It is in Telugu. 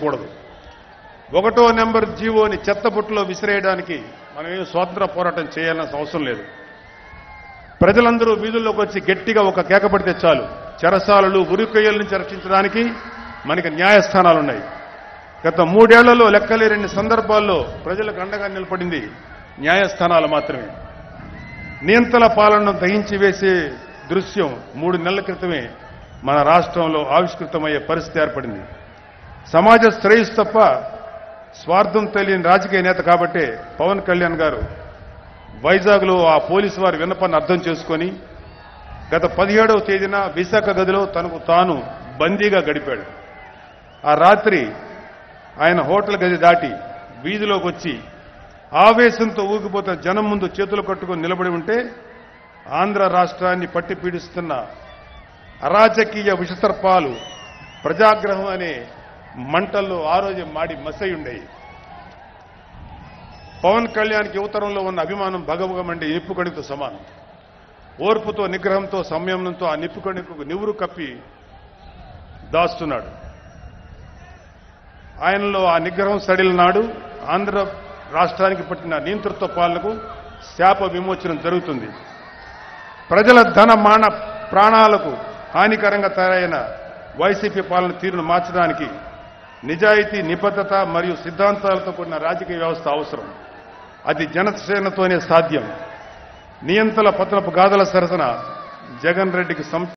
కూడదు ఒకటో నెంబర్ జీవోని చెత్తబుట్టలో విసిరేయడానికి మనం ఏం స్వాతంత్ర పోరాటం చేయాల్సిన అవసరం లేదు ప్రజలందరూ వీధుల్లోకి వచ్చి గట్టిగా ఒక కేక పడితే చాలు చెరసాలలు ఉరికొయ్యల నుంచి రక్షించడానికి మనకి న్యాయస్థానాలున్నాయి గత మూడేళ్లలో లెక్కలేరన్ని సందర్భాల్లో ప్రజలకు అండగా నిలబడింది న్యాయస్థానాలు మాత్రమే నియంతల పాలనను దహించి వేసే దృశ్యం మూడు నెలల క్రితమే మన రాష్ట్రంలో ఆవిష్కృతమయ్యే పరిస్థితి ఏర్పడింది సమాజ శ్రేయస్సు తప్ప స్వార్థం తెలియని రాజకీయ నేత కాబట్టే పవన్ కళ్యాణ్ గారు వైజాగ్లో ఆ పోలీసు వారి విన్నపాన్ని అర్థం చేసుకొని గత పదిహేడవ తేదీన విశాఖ గదిలో తనకు తాను బందీగా గడిపాడు ఆ రాత్రి ఆయన హోటల్ గది దాటి వీధిలోకి వచ్చి ఆవేశంతో ఊగిపోతున్న జనం ముందు చేతులు కట్టుకొని నిలబడి ఉంటే ఆంధ్ర రాష్ట్రాన్ని పట్టి పీడిస్తున్న అరాజకీయ విషసర్పాలు ప్రజాగ్రహం అనే మంటల్లో ఆ రోజు మాడి మసై ఉండేవి పవన్ కళ్యాణ్కి యువతరంలో ఉన్న అభిమానం భగభగమండి నిప్పు కణితో సమానం ఓర్పుతో నిగ్రహంతో సంయమనంతో ఆ నిప్పు కణికు నివురు కప్పి దాస్తున్నాడు ఆయనలో ఆ నిగ్రహం సడిల నాడు ఆంధ్ర రాష్ట్రానికి పట్టిన నియంతృత్వ పాలనకు శాప విమోచనం జరుగుతుంది ప్రజల ధన మాన ప్రాణాలకు హానికరంగా తయారైన వైసీపీ పాలన తీరును మార్చడానికి నిజాయితీ నిబద్ధత మరియు సిద్ధాంతాలతో కూడిన రాజకీయ వ్యవస్థ అవసరం అది జనసేనతోనే సాధ్యం నియంతల పతనపు గాథల సరసన జగన్ రెడ్డికి సం